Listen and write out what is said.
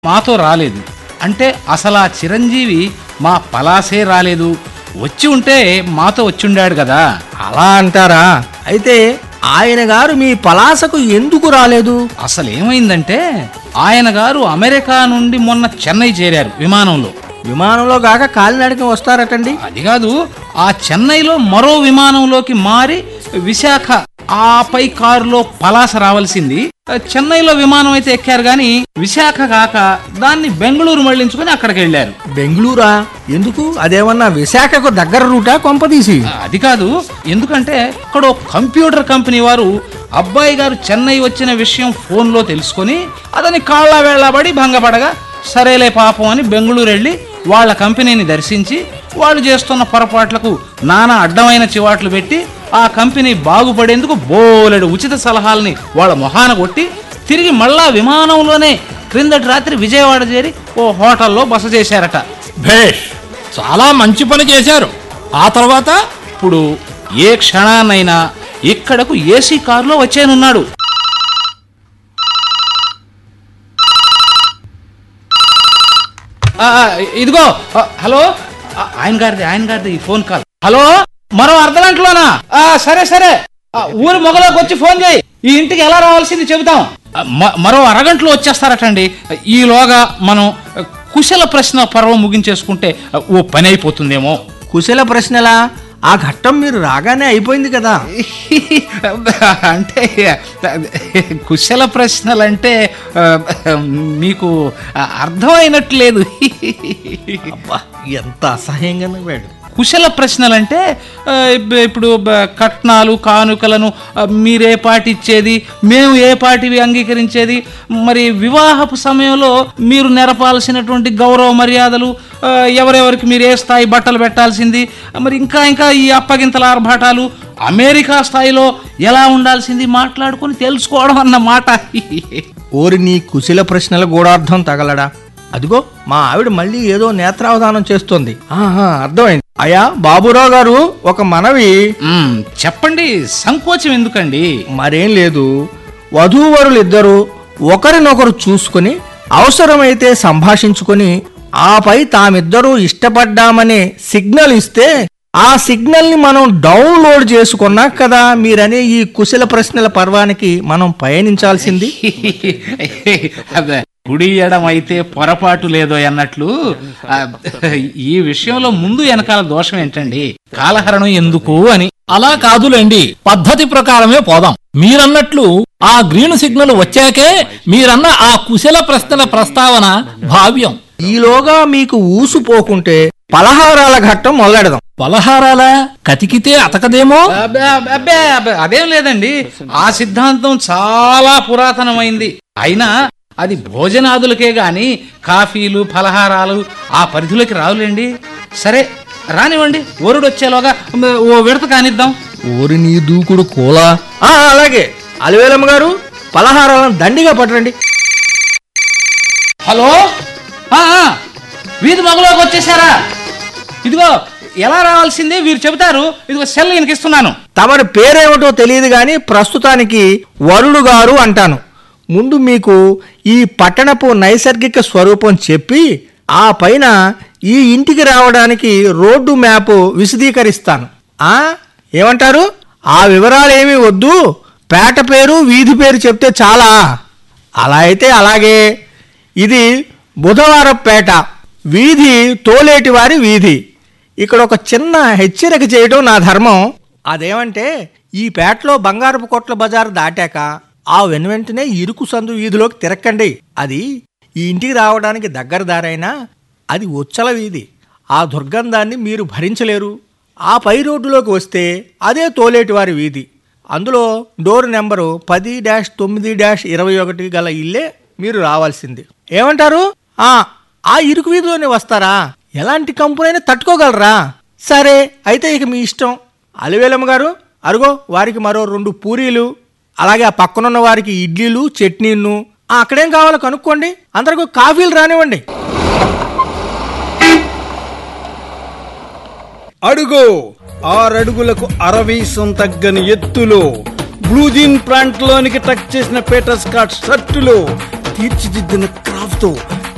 మాతో రాలేదు అంటే అసలు ఆ చిరంజీవి మా పలాసే రాలేదు వచ్చి ఉంటే మాతో వచ్చిండాడు కదా అలా అంటారా అయితే ఆయన గారు మీ పలాసకు ఎందుకు రాలేదు అసలు ఏమైందంటే ఆయన గారు అమెరికా నుండి మొన్న చెన్నై చేరారు విమానంలో విమానంలో కాక కాలినడక వస్తారటండి అది కాదు ఆ చెన్నైలో మరో విమానంలోకి మారి విశాఖ ఆపై కారులో పలాస రావాల్సింది చెన్నైలో విమానం అయితే ఎక్కారు గాని విశాఖ కాక దాన్ని బెంగళూరు మళ్ళించుకొని అక్కడికి వెళ్ళారు బెంగళూరా ఎందుకు అదేమన్నా విశాఖకు దగ్గర రూటా కొంపదీసి అది కాదు ఎందుకంటే ఇక్కడ ఓ కంప్యూటర్ కంపెనీ వారు అబ్బాయి గారు చెన్నై వచ్చిన విషయం ఫోన్లో తెలుసుకొని అతని కాళ్ళ వేళ్లబడి భంగపడగా సరేలే పాపం అని బెంగళూరు వెళ్ళి వాళ్ళ కంపెనీని దర్శించి వాళ్ళు చేస్తున్న పొరపాట్లకు నానా అడ్డమైన చివాట్లు పెట్టి ఆ కంపెనీ బాగుపడేందుకు బోలెడు ఉచిత సలహాల్ని వాళ్ళ మొహాన కొట్టి తిరిగి మళ్ళా విమానంలోనే క్రిందటి రాత్రి విజయవాడ చేరి ఓ హోటల్లో బస చేశారట భేష్ చాలా మంచి పని చేశారు ఆ తర్వాత ఇప్పుడు ఏ క్షణాన్నైనా ఇక్కడకు ఏసీ కారులో వచ్చేనున్నాడు ఆ, ఆ, ఇదిగో ఆ, హలో ఆ, ఆయన గారిది ఆయన గారిది ఈ ఫోన్ కాల్ హలో మరో అర్ధ గంటలోనా ఆ, సరే సరే ఆ, ఊరి మొగలోకి వచ్చి ఫోన్ చేయి ఈ ఇంటికి ఎలా రావాల్సింది చెబుతాం ఆ, మ- మరో అరగంటలో వచ్చేస్తారటండి ఈలోగా మనం ఆ, కుశల ప్రశ్న పర్వం ముగించేసుకుంటే ఆ, ఓ పని అయిపోతుందేమో కుశల ప్రశ్నలా ఆ ఘట్టం మీరు రాగానే అయిపోయింది కదా అంటే కుశల ప్రశ్నలు అంటే మీకు అర్థమైనట్లేదు అబ్బా ఎంత అసహ్యంగా నవ్వాడు కుశల ప్రశ్నలంటే ఆ, ఇప్- ఇప్పుడు బ- కట్నాలు కానుకలను ఆ, మీరే పాటి ఇచ్చేది మేము ఏ పాటివి అంగీకరించేది మరి వివాహపు సమయంలో మీరు నెరపాల్సినటువంటి గౌరవ మర్యాదలు ఆ, ఎవరెవరికి మీరు ఏ స్థాయి బట్టలు పెట్టాల్సింది మరి ఇంకా ఇంకా ఈ అప్పగింతల ఆర్భాటాలు అమెరికా స్థాయిలో ఎలా ఉండాల్సింది మాట్లాడుకొని తెలుసుకోవడం అన్నమాట ఓరి నీ కుశల ప్రశ్నల గూఢార్థం తగలడా అదిగో మా ఆవిడ మళ్ళీ ఏదో నేత్రావధానం చేస్తోంది ఆహా అర్థమైంది అయ్యా బాబురావు గారు ఒక మనవి మ్మ్, చెప్పండి సంకోచం ఎందుకండి మరేం లేదు వధూవరులు ఇద్దరు ఒకరినొకరు చూసుకొని అవసరమైతే సంభాషించుకొని ఆపై తామిద్దరూ ఇష్టపడ్డామనే సిగ్నల్ ఇస్తే ఆ సిగ్నల్ ని మనం డౌన్లోడ్ చేసుకున్నాక కదా మీరనే ఈ కుశల ప్రశ్నల పర్వానికి మనం పయనించాల్సింది అదే కుడి ఎడం అయితే పొరపాటు లేదో అన్నట్లు ఆ, ఈ విషయంలో ముందు వెనకాల దోషం ఏంటండి కాలహరణం ఎందుకు అని అలా కాదులేండి పద్ధతి ప్రకారమే పోదాం మీరన్నట్లు ఆ గ్రీన్ సిగ్నల్ వచ్చాకే మీరన్న ఆ కుశల ప్రశ్నల ప్రస్తావన భావ్యం ఈలోగా మీకు ఊసుపోకుంటే పలహారాల ఘట్టం మొదలెడదాం పలహారాల కతికితే అతకదేమో అబ్బే, అబ్బే, అబ్బే, అదేం లేదండి ఆ సిద్ధాంతం చాలా పురాతనమైంది అయినా అది భోజనాదులకే గాని కాఫీలు ఫలహారాలు ఆ పరిధిలోకి రావులేండి సరే రానివ్వండి వరుడు వచ్చేలోగా మ, ఓ విడత కానిద్దాం ఓరి నీ దూకుడు కోలా ఆ, అలాగే అలివేలమ్మ గారు పలహారాలను దండిగా పట్టండి హలో ఆ, ఆ, వీధి మగలోకి వచ్చేసారా ఇదిగో ఎలా రావాల్సింది వీరు చెబుతారు ఇదిగో సెల్ ఇస్తున్నాను తమరి పేరేమిటో తెలియదు గాని ప్రస్తుతానికి వరుడు గారు అంటాను ముందు మీకు ఈ పట్టణపు నైసర్గిక స్వరూపం చెప్పి ఆ పైన ఈ ఇంటికి రావడానికి రోడ్డు మ్యాప్ విశదీకరిస్తాను ఆ ఏమంటారు ఆ వివరాలేమీ వద్దు పేట పేరు వీధి పేరు చెప్తే చాలా అలా అయితే అలాగే ఇది బుధవారపేట వీధి తోలేటివారి వీధి ఇక్కడ ఒక చిన్న హెచ్చరిక చేయడం నా ధర్మం అదేమంటే ఈ పేటలో బంగారపు కొట్ల బజారు దాటాక ఆ వెను వెంటనే ఇరుకు సందు వీధిలోకి తిరక్కండి అది ఈ ఇంటికి రావడానికి దగ్గర దారైనా అది ఉచ్చల వీధి ఆ దుర్గంధాన్ని మీరు భరించలేరు ఆ పై రోడ్డులోకి వస్తే అదే తోలేటివారి వీధి అందులో డోర్ నెంబరు పది డాష్ తొమ్మిది డాష్ ఇరవై ఒకటి గల ఇల్లే మీరు రావాల్సింది ఏమంటారు ఆ ఆ ఇరుకు వీధిలోనే వస్తారా ఎలాంటి కంపెనీ తట్టుకోగలరా సరే అయితే ఇక మీ ఇష్టం అలివేలమ్మ గారు అరుగో వారికి మరో రెండు పూరీలు అలాగే ఆ పక్కనున్న వారికి ఇడ్లీలు చట్నీలు ఆ, అక్కడేం కావాలో కనుక్కోండి అందరికీ కాఫీలు రానివ్వండి అడుగు ఆరడుగులకు అరవీసం తగ్గని ఎత్తులో బ్లూజీన్ ప్యాంట్ లోనికి టక్ చేసిన పేటర్ స్కాట్ షర్టులో తీర్చిదిద్దిన క్రాఫ్ట్